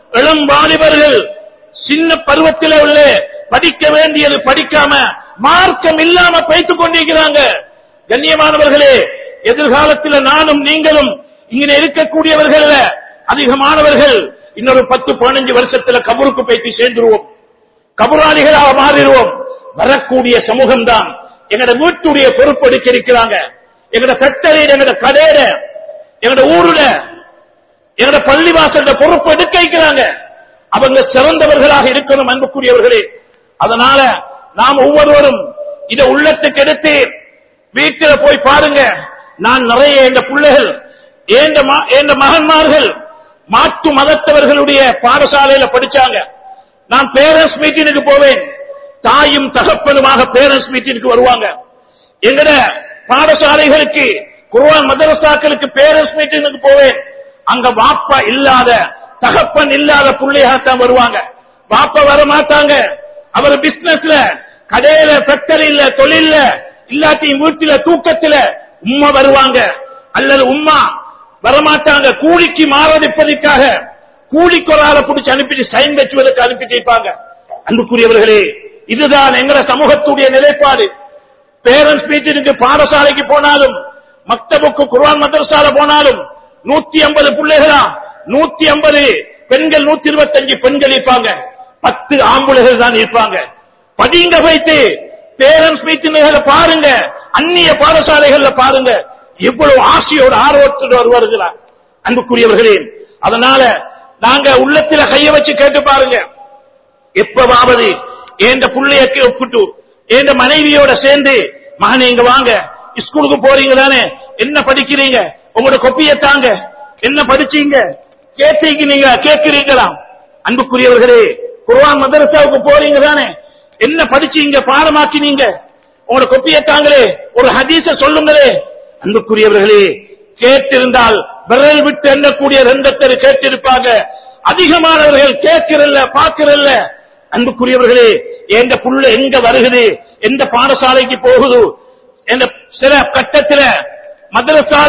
இளம் வாலிபர்கள் சின்ன பருவத்தில் உள்ள படிக்க வேண்டியது படிக்காம மார்க்கம் இல்லாம பைத்துக் கொண்டிருக்கிறாங்க கண்ணியமானவர்களே எதிர்காலத்தில் நானும் நீங்களும் இங்க இருக்கக்கூடியவர்கள் அதிகமானவர்கள் இன்னொரு பத்து பதினஞ்சு வருஷத்துல கபருக்கு பைத்து சேர்ந்துருவோம் கபராளிகளாக மாறிடுவோம் வரக்கூடிய சமூகம் தான் எங்கட வீட்டுடைய பொறுப்பு எடுக்க இருக்கிறாங்க எங்கட ஃபேக்டரியில எங்கட கடையில எங்கட ஊருல எங்கட பள்ளிவாசல்ல பொறுப்பு எடுக்க வைக்கிறாங்க அவங்க சிறந்தவர்களாக இருக்கணும் அன்புக்குரியவர்களே அதனால நாம் ஒவ்வொருவரும் இதை உள்ளத்துக்கு எடுத்து வீட்டில போய் பாருங்க நான் நிறைய எங்க பிள்ளைகள் ஏந்த ம- ஏந்த மகன்மார்கள் மாற்று மதத்தவர்களுடைய பாடசாலையில படிச்சாங்க நான் பேரண்ட்ஸ் மீட்டிங்க்கு போவேன் தாயும் தகப்பனுமாக பேரண்ட்ஸ் மீட்டிங்க்கு வருவாங்க எங்கட பாடசாலைகளுக்கு குர்ஆன் மதரசாக்களுக்கு பேரண்ட்ஸ் மீட்டிங்க்கு போவேன் அங்க வாப்பா இல்லாத தகப்பன் இல்லாத பிள்ளையாகத்தான் வருவாங்க வாப்பா வர மாட்டாங்க அவர் பிசினஸ்ல கடையில ஃபேக்டரியில தொழில்ல இல்லாட்டி வீட்டுல தூக்கத்துல உம்மா வருவாங்க அல்லது உம்மா வரமாட்டாங்க கூலிக்கு மாறடிப்பதற்காக கூலிக்கு ஒரு ஆளை பிடிச்சு அனுப்பிட்டு சைன் வச்சுவதற்கு அனுப்பிட்டு இருப்பாங்க அன்புக்குரியவர்களே இதுதான் எங்கட சமூகத்துடைய நிலைப்பாடு பேரண்ட்ஸ் மீட்டிங்க்கு பாடசாலைக்கு போனாலும் மக்தபுக்கு குர்ஆன் மதரசால போனாலும் நூத்தி ஐம்பது பிள்ளைகளா நூத்தி ஐம்பது பெண்கள் நூத்தி இருபத்தஞ்சு பெண்கள் இருப்பாங்க பத்து ஆம்புலைகள் தான் இருப்பாங்க படிங்க வைத்து பேரண்ட்ஸ் மீட்டிங்களை பாருங்க அந்நிய பாடசாலைகள்ல பாருங்க எவ்வளவு ஆசையோட ஆர்வத்தோடு வருவார்களார் அன்புக்குரியவர்களே அதனால நாங்க உள்ளத்துல கைய வச்சு கேட்டு பாருங்க எப்பவாவது எந்த புள்ளையக்கு ஒப்பிட்டு எந்த மனைவியோட சேர்ந்து மகனே இங்க வாங்க ஸ்கூலுக்கு போறீங்க தானே என்ன படிக்கிறீங்க உங்களோட கொப்பிய தாங்க என்ன படிச்சீங்க கேட்டீங்க கேட்கிறீங்களா அன்புக்குரியவர்களே குர்ஆன் மதரசாவுக்கு போறீங்க தானே என்ன படிச்சீங்க பாடமாக்கினீங்க உங்களோட கொப்பிய தாங்களே ஒரு ஹதீஸ சொல்லுங்களே அன்புக்குரியவர்களே கேட்டிருந்தால் விரல் விட்டு எண்ணக்கூடிய ரெண்டு பேர் கேட்டிருப்பாங்க அதிகமானவர்கள் கேட்கிறல்ல பார்க்கிறல்ல அன்புக்குரியவர்களே எங்க புள்ள எங்க வருகுது எந்த பாடசாலைக்கு போகுது என்ற சில கட்டத்துல மதரசால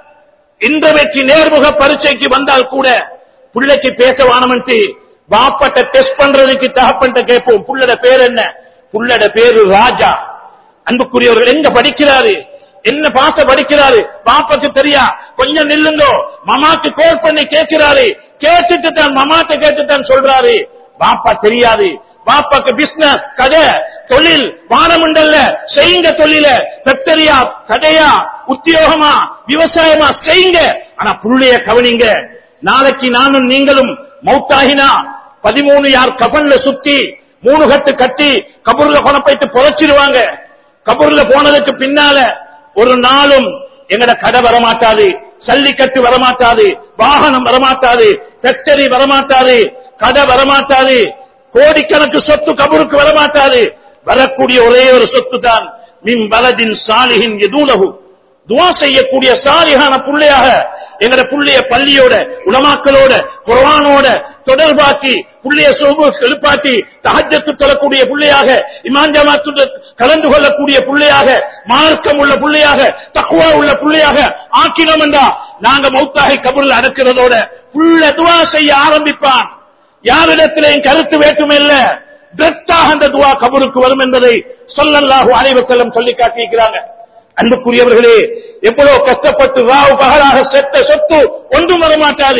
இந்த வெற்றி நேர்முக பரீட்சைக்கு வந்தால் கூட பிள்ளைக்கு பேச வானமன்ட்டு வாப்பட்ட டெஸ்ட் பண்றதுக்கு தகப்பன்ட்ட கேட்போம் புள்ளட பேர் என்ன புள்ளட பேரு ராஜா அன்புக்குரியவர்கள் எங்க படிக்கிறாரு என்ன பாச படிக்கிறாரு பாப்பாக்கு தெரியா கொஞ்சம் நில்லுங்கோ மாமாக்கு கோல் பண்ணி கேட்கிறாரு கேட்டுட்டு தான் மாமாட்ட கேட்டு தான் சொல்றாரு பாப்பா தெரியாது பாப்பாக்கு பிசினஸ் கடை தொழில் வானமண்டல்ல செய்யுங்க தொழில ஃபேக்டரியா கடையா உத்தியோகமா விவசாயமா செய்யுங்க ஆனா புள்ளைய கவனிங்க நாளைக்கு நானும் நீங்களும் மௌத்தாகினா பதிமூணு யார் கபன்ல சுத்தி மூணு கட்டு கட்டி கபூர்ல கொணப்பைத்து புதைச்சிருவாங்க கபூர்ல போனதுக்கு பின்னால ஒரு நாளும் எங்கட கடை வரமாட்டாது சல்லிக்கட்டு வரமாட்டாது வாகனம் வரமாட்டாது ஃபேக்டரி வரமாட்டாது கடை வரமாட்டாது கோடிக்கணக்கு சொத்து கபருக்கு வரமாட்டாது வரக்கூடிய ஒரே ஒரு சொத்து தான் மின் வலதின் சாலிகின் எதூலகு துவா செய்யக்கூடிய சாலிகான புள்ளையாக எங்கட புள்ளைய பள்ளியோட உலமாக்களோட குர்ஆனோட தொடர்பாக்கி புள்ளைய சோபு எழுப்பாட்டி தஹஜ்ஜத்து தொழக்கூடிய புள்ளையாக இமாம் ஜமாத்து கலந்து கொள்ளக்கூடிய புள்ளையாக மார்க்கம் உள்ள புள்ளையாக தக்குவா உள்ள புள்ளையாக ஆக்கினோம் என்றா நாங்க மௌத்தாகி கபூர்ல அடக்கிறதோட புள்ள துவா செய்ய ஆரம்பிப்பான் யாரிடத்திலேயும் கருத்து வேற்றுமை இல்ல டிரெக்டாக அந்த துவா கபருக்கு வரும் என்பதை சொல்லல்லாஹு அனைவசல்லம் சொல்லி காட்டியிருக்கிறாங்க அன்புக்குரியவர்களே எவ்வளவு கஷ்டப்பட்டு ராவு பகலாக செத்த சொத்து ஒன்றும் வரமாட்டாது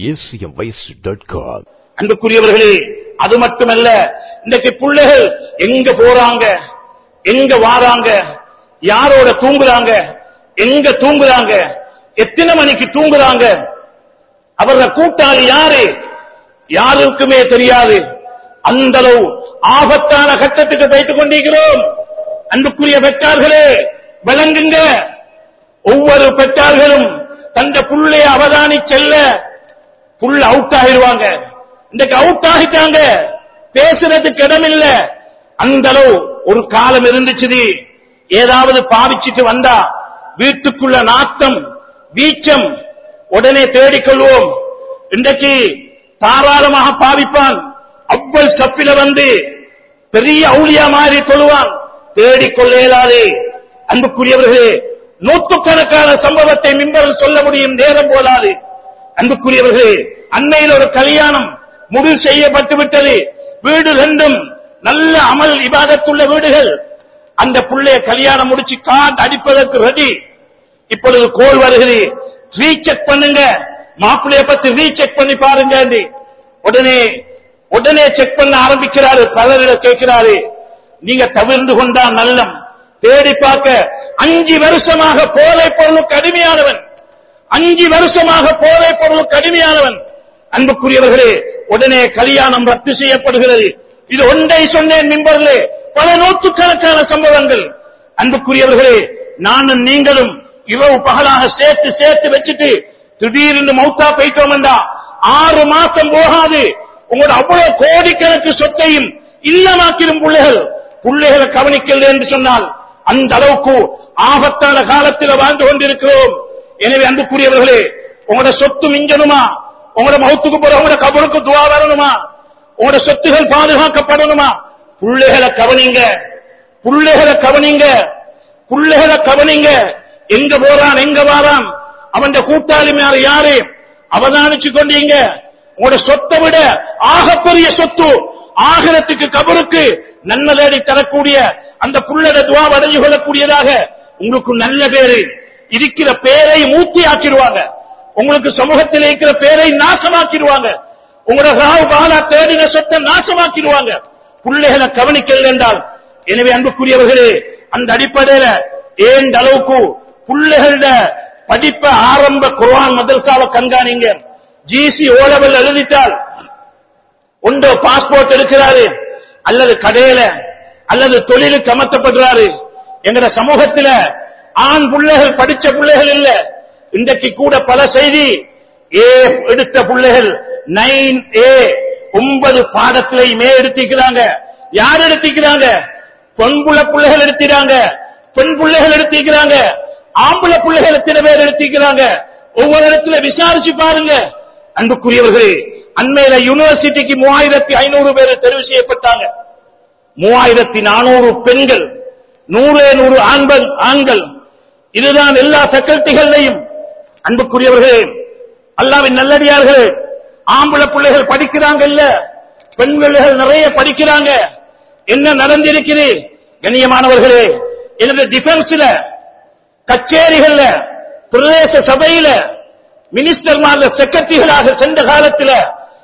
acmvoice.com. அன்புக்குரியவர்களே அது மட்டுமல்ல இன்றைக்கு பிள்ளைகள் எங்க போறாங்க எங்க வாராங்க யாரோட தூங்குறாங்க எங்க தூங்குறாங்க எத்தனை மணிக்கு தூங்குறாங்க அவர கூட்டாளி யாரு யாருக்குமே தெரியாது அந்த அளவு ஆபத்தான கட்டத்துக்கு வைத்துக் கொண்டிருக்கிறோம் அன்புக்குரிய பெற்றார்களே விளங்குங்க ஒவ்வொரு பெற்றார்களும் தந்த புள்ளைய அவதானி செல்ல புல் அவுட் ஆகிடுவாங்க இன்றைக்கு அவுட் ஆகிட்டாங்க பேசுறதுக்கு இடமில்ல அந்த அளவு ஒரு காலம் இருந்துச்சு ஏதாவது பாவிச்சிட்டு வந்தா வீட்டுக்குள்ள நாத்தம் வீச்சம் உடனே தேடிக்கொள்வோம் இன்றைக்கு தாராளமாக பாவிப்பான் அவ்வள் சப்பில வந்து பெரிய அவுளியா மாதிரி தொழுவான் தேடிக்கொள்ள இயலாதே அன்புக்குரியவர்களே நூற்றுக்கணக்கான சம்பவத்தை மின்பரில் சொல்ல முடியும் நேரம் போதாது அன்புக்குரியவர்களே அன்னையில் ஒரு கல்யாணம் முடிவு செய்யப்பட்டு விட்டது வீடு ரெண்டும் நல்ல அமல் இபாதத்துள்ள வீடுகள் அந்த புள்ளைய கல்யாணம் முடிச்சு காட் அடிப்பதற்கு ரெடி இப்பொழுது கோல் வருகிறது ரீசெக் பண்ணுங்க மாப்பிள்ளைய பத்தி ரீசெக் பண்ணி பாருங்க என்று. உடனே உடனே செக் பண்ண ஆரம்பிக்கிறாரு பலரிடம் கேட்கிறாரு நீங்க தவிர்ந்து கொண்டா நல்லம் தேடி பார்க்க அஞ்சு வருஷமாக போதை பொருளுக்கு அடிமையானவன் அஞ்சு வருஷமாக போதை பொருளுக்கு அடிமையானவன் அன்புக்குரியவர்களே உடனே கல்யாணம் ரத்து செய்யப்படுகிறது இது ஒன்றை சொன்னேன் மிம்பரிலே பல நூற்றுக்கணக்கான சம்பவங்கள் அன்புக்குரியவர்களே நானும் நீங்களும் இரவு பகலாக சேர்த்து சேர்த்து வச்சுட்டு திடீர்னு மௌத்தா போயிட்டோம் என்றா ஆறு மாசம் போகாது உங்களோட அவ்வளவு கோடிக்கணக்கு சொத்தையும் இல்லமாக்கிடும் பிள்ளைகள் பிள்ளைகளை கவனிக்கல என்று சொன்னால் அந்த அளவுக்கு ஆபத்தான காலத்தில் வாழ்ந்து கொண்டிருக்கிறோம் எனவே அன்புக்குரியவர்களே உங்களோட சொத்து மிஞ்சணுமா உங்களோட மௌத்துக்கு போற உங்களோட கபருக்கு துவா வரணுமா உங்களோட சொத்துகள் பாதுகாக்கப்படணுமா பிள்ளைகளை கவனிங்க பிள்ளைகளை கவனிங்க பிள்ளைகளை கவனிங்க எங்க போறான் எங்க வாரான் அவன் கூட்டாளி மேல யாரு அவதானிச்சு கொண்டீங்க உங்களோட சொத்தை விட ஆகப்பெரிய சொத்து ஆகரத்துக்கு கபருக்கு நன்மை தேடி தரக்கூடிய அந்த புள்ளட துவா அடைஞ்சு கொள்ளக்கூடியதாக உங்களுக்கு நல்ல பேரு இருக்கிற பேரை மூத்தி ஆக்கிடுவாங்க உங்களுக்கு சமூகத்தில் இருக்கிற பேரை நாசமாக்கிடுவாங்க உங்களோட ராவு பாலா தேடின சொத்தை நாசமாக்கிடுவாங்க பிள்ளைகளை கவனிக்கல் என்றால் எனவே அன்புக்குரியவர்களே அந்த அடிப்படையில ஏன் அளவுக்கு பிள்ளைகளோட படிப்ப ஆரம்ப குர்ஆன் மதரசாவை கண்காணிங்க ஜிசி ஓலவல் எழுதிட்டால் ஒன்று பாஸ்போர்ட் எடுக்கிறாரு அல்லது கடையில அல்லது தொழிலுக்கு அமர்த்தப்படுறாரு எங்கட சமூகத்துல ஆண் பிள்ளைகள் படிச்ச பிள்ளைகள் இல்ல இன்றைக்கு கூட பல செய்தி ஏ எடுத்த பிள்ளைகள் நைன் ஏ ஒன்பது பாடத்திலையுமே எடுத்திக்கிறாங்க யார் எடுத்திக்கிறாங்க பொன்புள்ள பிள்ளைகள் எடுத்திறாங்க பெண் பிள்ளைகள் எடுத்திக்கிறாங்க ஆம்பளை பிள்ளைகள் எத்தனை பேர் எடுத்திக்கிறாங்க ஒவ்வொரு இடத்துல விசாரிச்சு பாருங்க அன்புக்குரியவர்களே அண்மையில யூனிவர்சிட்டிக்கு மூவாயிரத்தி ஐநூறு பேர் தெரிவு செய்யப்பட்டாங்க மூவாயிரத்தி நானூறு பெண்கள் நூறே நூறு ஆண்கள் ஆண்கள் இதுதான் எல்லா ஃபேக்கல்டிகளையும் அன்புக்குரியவர்களே அல்லாவின் நல்லடியார்களே ஆம்பளை பிள்ளைகள் படிக்கிறாங்க இல்ல பெண் பிள்ளைகள் நிறைய படிக்கிறாங்க என்ன நடந்திருக்குது கண்ணியமானவர்களே எனது டிஃபென்ஸ்ல கச்சேரிகள்ல பிரதேச சபையில மினிஸ்டர்மார்ல செக்ரட்டரிகளாக சென்ற காலத்துல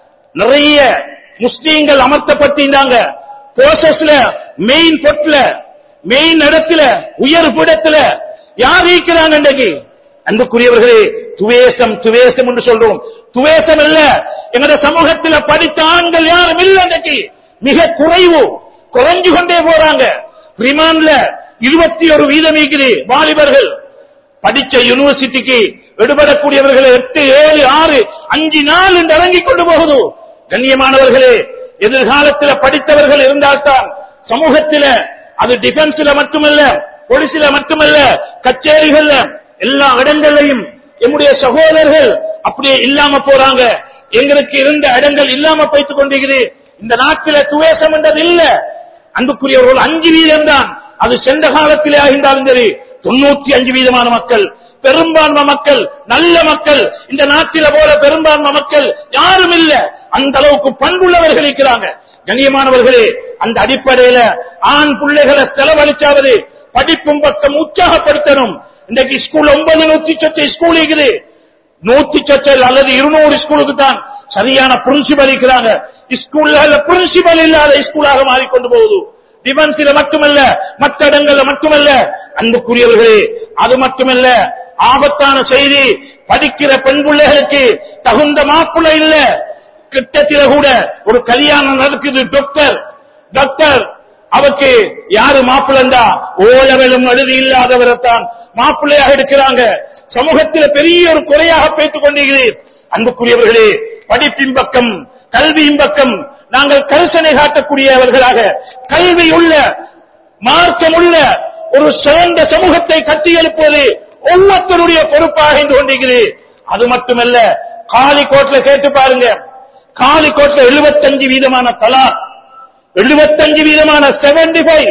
நிறைய முஸ்லீம்கள் அமர்த்தப்பட்டிருந்தாங்க ப்ரோசஸ்ல மெயின் பொட்ல மெயின் இடத்துல உயர் பீடத்துல யார் இருக்கிறாங்க இன்றைக்கு அன்புக்குரியவர்களே துவேசம் துவேசம் என்று சொல்றோம் துவேசம் இல்ல எங்கட சமூகத்தில் படித்த ஆண்கள் யாரும் இல்ல இன்றைக்கு மிக குறைவு குறைஞ்சு கொண்டே போறாங்க ரிமாண்ட்ல இருபத்தி ஒரு வீதம் இருக்குது வாலிபர்கள் படிச்ச யூனிவர்சிட்டிக்கு எடுபடக்கூடியவர்கள் எட்டு ஏழு ஆறு அஞ்சு நாள் என்று இறங்கிக் கொண்டு போகுது கண்ணியமானவர்களே எதிர்காலத்தில் படித்தவர்கள் இருந்தால்தான் சமூகத்தில அது டிஃபென்ஸ்ல மட்டுமல்ல போலீஸ்ல மட்டுமல்ல கச்சேரிகள்ல எல்லா இடங்களையும் எம்முடைய சகோதரர்கள் அப்படியே இல்லாம போறாங்க எங்களுக்கு இருந்த இடங்கள் இல்லாம போய்த்துக் கொண்டிருக்குது இந்த நாட்டில துவேசம் என்றது இல்ல அன்புக்குரியவர்கள் அஞ்சு வீதம் தான் அது சென்ற காலத்திலே ஆகின்றாலும் சரி தொண்ணூத்தி அஞ்சு வீதமான மக்கள் பெரும்பான்மை மக்கள் நல்ல மக்கள் இந்த நாட்டில போல பெரும்பான்மை மக்கள் யாரும் இல்ல அந்த அளவுக்கு பண்புள்ளவர்கள் இருக்கிறாங்க கண்ணியமானவர்களே அந்த அடிப்படையில ஆண் பிள்ளைகளை செலவழிச்சாவது படிப்பும் பக்கம் உற்சாகப்படுத்தணும் இன்றைக்கு ஸ்கூல் ஒன்பது நூத்தி சொச்ச ஸ்கூல் இருக்குது நூத்தி சொச்சல் அல்லது இருநூறு ஸ்கூலுக்கு தான் சரியான பிரின்சிபல் இருக்கிறாங்க ஸ்கூல்ல பிரின்சிபல் இல்லாத ஸ்கூலாக மாறிக்கொண்டு போகுது டிஃபென்ஸ்ல மட்டுமல்ல மற்ற இடங்கள்ல மட்டுமல்ல அன்புக்குரியவர்களே அது மட்டுமல்ல ஆபத்தான செய்தி படிக்கிற பெண் பிள்ளைகளுக்கு தகுந்த மாப்பிள்ளை இல்ல கிட்டத்தில கூட ஒரு கல்யாணம் நடக்குது டாக்டர் டாக்டர் அவருக்கு யாரு மாப்பிள்ளண்டா ஓலவெலும் எழுதி இல்லாதவரைத்தான் மாப்பிள்ளையாக எடுக்கிறாங்க சமூகத்தில் பெரிய ஒரு குறையாக பேசிக் கொண்டிருக்கிறேன் அன்புக்குரியவர்களே படிப்பின் பக்கம் கல்வியின் பக்கம் நாங்கள் கரிசனை காட்டக்கூடியவர்களாக கல்வி உள்ள மார்க்கம் உள்ள ஒரு சிறந்த சமூகத்தை கட்டி எழுப்புவது ஒவ்வொருத்தருடைய பொறுப்பாக இருந்து கொண்டிருக்கிறது அது மட்டுமல்ல காலிக்கோட்ல கேட்டு பாருங்க காலிக்கோட்ல எழுபத்தஞ்சு வீதமான தலாக் எழுபத்தஞ்சு வீதமான செவன்டி ஃபைவ்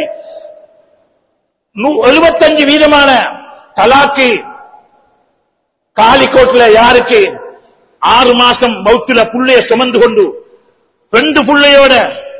எழுபத்தஞ்சு வீதமான தலாக்கு காலிக்கோட்ல யாருக்கு ஆறு மாசம் பௌத்தில புள்ளைய சுமந்து கொண்டு ரெண்டு புள்ளையோட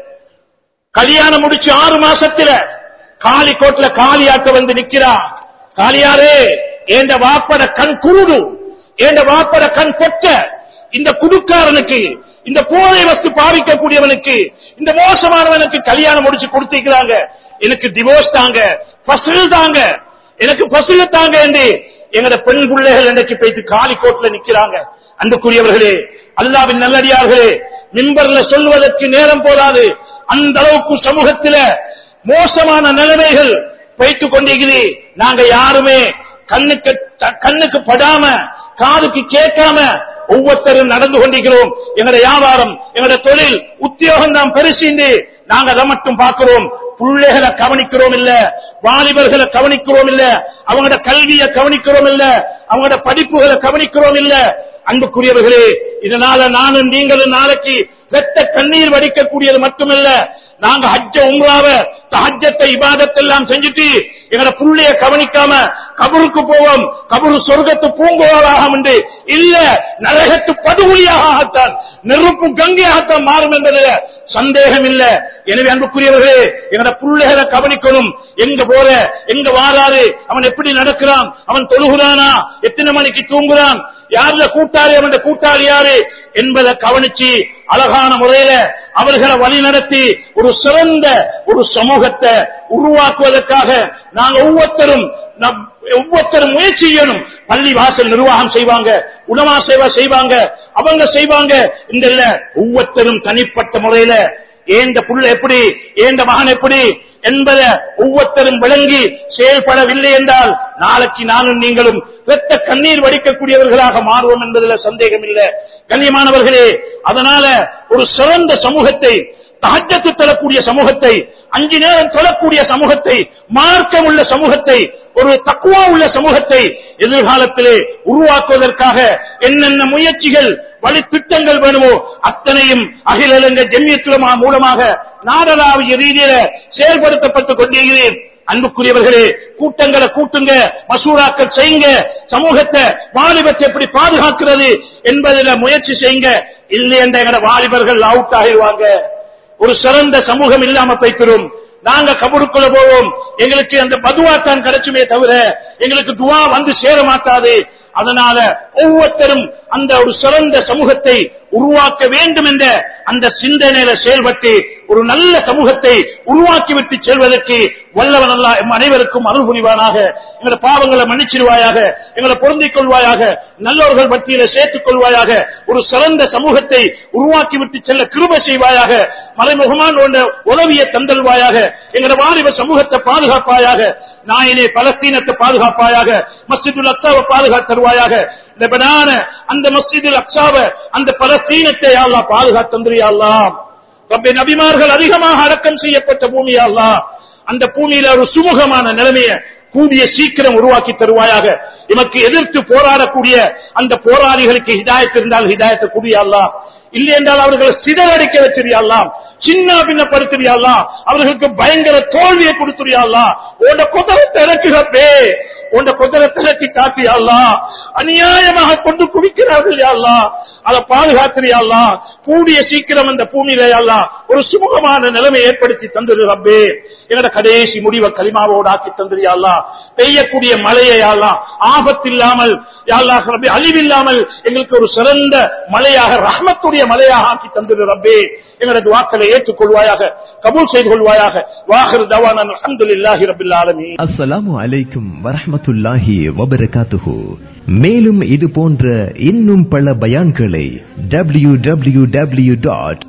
கல்யாணம் முடிச்சு ஆறு மாசத்துல காளிக்கோட்ல காளியாட்ட வந்து நிக்கிறா காளியாரே ஏண்ட வாப்பட கண் குருடு ஏண்ட வாப்பட கண் பொட்ட இந்த குடுக்காரனுக்கு இந்த போதை வஸ்து பாவிக்கக்கூடியவனுக்கு இந்த மோசமானவனுக்கு கல்யாணம் முடிச்சு கொடுத்திருக்கிறாங்க எனக்கு டிவோர்ஸ் தாங்க பசுல் தாங்க எனக்கு பசுல தாங்க என்று எங்கட பெண் பிள்ளைகள் இன்றைக்கு போயிட்டு காளிக்கோட்ல நிக்கிறாங்க அன்புக்குரியவர்களே அல்லாவின் நல்லடியார்களே மிம்பர்ல சொல்வதற்கு நேரம் போதாது அந்த அளவுக்கு சமூகத்தில மோசமான நிலைமைகள் வைத்துக் கொண்டிருக்குது நாங்க யாருமே கண்ணுக்கு த- கண்ணுக்கு படாம காதுக்கு கேட்காம ஒவ்வொருத்தரும் நடந்து கொண்டிருக்கிறோம் எங்களுடைய வியாபாரம் எங்களுடைய தொழில் உத்தியோகம் நாம் பெருசிந்து நாங்க அதை மட்டும் பார்க்கிறோம் பிள்ளைகளை கவனிக்கிறோம் இல்ல வாலிபர்களை கவனிக்கிறோம் இல்ல அவங்களோட கல்வியை கவனிக்கிறோம் இல்ல அவங்களோட படிப்புகளை கவனிக்கிறோம் இல்ல அன்புக்குரியவர்களே இதனால நானும் நீங்களும் நாளைக்கு வெத்த கண்ணீர் வடிக்கக்கூடியது மட்டுமல்ல நாங்க ஹஜ்ஜ உம்ராவ ஹஜ்ஜத்தை இபாதத்தெல்லாம் செஞ்சுட்டு எங்கட புள்ளைய கவனிக்காம கபருக்கு போவோம் கபரு சொர்க்கத்து பூங்கோளாகும் என்று இல்ல நரகத்து படுகொலியாக ஆகத்தான் நெருப்பு கங்கையாகத்தான் மாறும் என்பதில் சந்தேகம் இல்ல எனவே அன்புக்குரியவர்களே எங்கட புள்ளைகளை கவனிக்கணும் எங்க போற எங்க வாராரு அவன் எப்படி நடக்கிறான் அவன் தொழுகிறானா எத்தனை மணிக்கு தூங்குறான் யாருல கூட்டாளி அவன் கூட்டாளி யாரு என்பதை கவனிச்சு அழகான முறையில அவர்களை வழி நடத்தி ஒரு சிறந்த ஒரு சமூகத்தை உருவாக்குவதற்காக நாங்க ஒவ்வொருத்தரும் நம் ஒவ்வொருத்தரும் முயற்சி செய்யணும் பள்ளி வாசல் நிர்வாகம் செய்வாங்க உணவா சேவை செய்வாங்க அவங்க செய்வாங்க இந்த இல்ல ஒவ்வொருத்தரும் தனிப்பட்ட முறையில ஏந்த புள்ள எப்படி ஏந்த மகன் எப்படி என்பதை ஒவ்வொருத்தரும் விளங்கி செயல்படவில்லை என்றால் நாளைக்கு நானும் நீங்களும் வெத்த கண்ணீர் வடிக்கக்கூடியவர்களாக மாறுவோம் என்பதில் சந்தேகம் இல்லை கண்ணியமானவர்களே அதனால ஒரு சிறந்த சமூகத்தை தகஜத்து தரக்கூடிய சமூகத்தை அஞ்சு நேரம் தொழக்கூடிய சமூகத்தை மார்க்கம் உள்ள சமூகத்தை ஒரு தக்குவா உள்ள சமூகத்தை எதிர்காலத்திலே உருவாக்குவதற்காக என்னென்ன முயற்சிகள் வழி திட்டங்கள் வேணுமோ அத்தனையும் அகில இலங்கை ஜெமியத்துலமா மூலமாக நாடளாவிய ரீதியில செயல்படுத்தப்பட்டுக் கொண்டிருக்கிறேன் அன்புக்குரியவர்களே கூட்டங்களை கூட்டுங்க மசூராக்கள் செய்யுங்க சமூகத்தை வாலிபத்தை எப்படி பாதுகாக்கிறது என்பதில் முயற்சி செய்யுங்க இல்லை என்ற எங்கட வாலிபர்கள் அவுட் ஆகிடுவாங்க ஒரு சிறந்த சமூகம் இல்லாம போய்க்கிறோம் நாங்க கபருக்குள்ள போவோம் எங்களுக்கு அந்த பதுவாத்தான் கிடைச்சுமே தவிர எங்களுக்கு துவா வந்து சேர மாட்டாது அதனால ஒவ்வொருத்தரும் அந்த ஒரு சிறந்த சமூகத்தை உருவாக்க வேண்டும் என்ற அந்த சிந்தனையில செயல்பட்டு ஒரு நல்ல சமூகத்தை உருவாக்கிவிட்டு செல்வதற்கு வல்லவன் அல்லா எம் அனைவருக்கும் அருள் புரிவானாக எங்களை பாவங்களை மன்னிச்சிருவாயாக எங்களை பொருந்திக் கொள்வாயாக நல்லவர்கள் மத்தியில சேர்த்துக் கொள்வாயாக ஒரு சிறந்த சமூகத்தை உருவாக்கிவிட்டு செல்ல கிருப செய்வாயாக மறைமுகமான ஒன்ற உதவியை தந்தல்வாயாக எங்களை வாலிப சமூகத்தை பாதுகாப்பாயாக நாயினே பலஸ்தீனத்தை பாதுகாப்பாயாக மஸ்ஜிதுல் அக்சாவை பாதுகாத்தருவாயாக லெபனான அந்த மஸ்ஜிதுல் அக்சாவை அந்த பலஸ்தீனத்தை அல்லா பாதுகாத்தந்திரியா அல்லா ரப்பே நபிமார்கள் அதிகமாக அடக்கம் செய்யப்பட்ட பூமியா அல்லா அந்த பூமியில ஒரு சுமூகமான நிலைமையை கூடிய சீக்கிரம் உருவாக்கி தருவாயாக எமக்கு எதிர்த்து போராடக்கூடிய அந்த போராளிகளுக்கு ஹிதாயத் இருந்தால் ஹிதாயத்தை கூடியல்லா இல்லை என்றால் அவர்களை சிதறடிக்க வச்சிருக்கலாம் சின்ன பின்னப்படுத்துறியாலாம் அவர்களுக்கு பயங்கர தோல்வியை கொடுத்துறியாலா உன்ட குதிரத்தை இறக்குகப்பே உன்ட குதிரத்தை இறக்கி காட்டியாலா அநியாயமாக கொண்டு குவிக்கிறார்கள் யாழ்லா அதை பாதுகாத்திரியாலா கூடிய சீக்கிரம் அந்த பூமியில யாழ்லா ஒரு சுமூகமான நிலைமை ஏற்படுத்தி தந்துரு ரப்பே எங்கட கடைசி முடிவை களிமாவோடு ஆக்கி தந்துரியாலா பெய்யக்கூடிய மழையை யாழ்லாம் ஆபத்தில்லாமல் யாழ்லாஹ் ரப்பே அழிவில்லாமல் எங்களுக்கு ஒரு சிறந்த மழையாக ரஹ்மத்துடைய மழையாக ஆக்கி தந்துரு ரப்பே எங்களது துவாக்களை ஏற்றுக்கொள்வாயாக கபூல் செய்து கொள்வாயாக வாஹர் தவான் அல்ஹம்துலில்லாஹி ரப்பில் ஆலமீன் அஸ்ஸலாமு அலைக்கும் வரஹ்மத்துல்லாஹி வபரகாத்துஹு மேலும் இது போன்ற இன்னும் பல பயான்களை W W W dot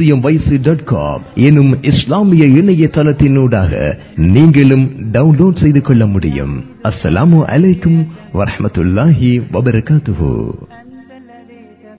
dot com எனும் இஸ்லாமிய இணையதளத்தினூடாக நீங்களும் டவுன்லோட் செய்து கொள்ள முடியும் அஸ்ஸலாமு அலைக்கும் வரஹ்மத்துல்லாஹி வபரகாத்துஹு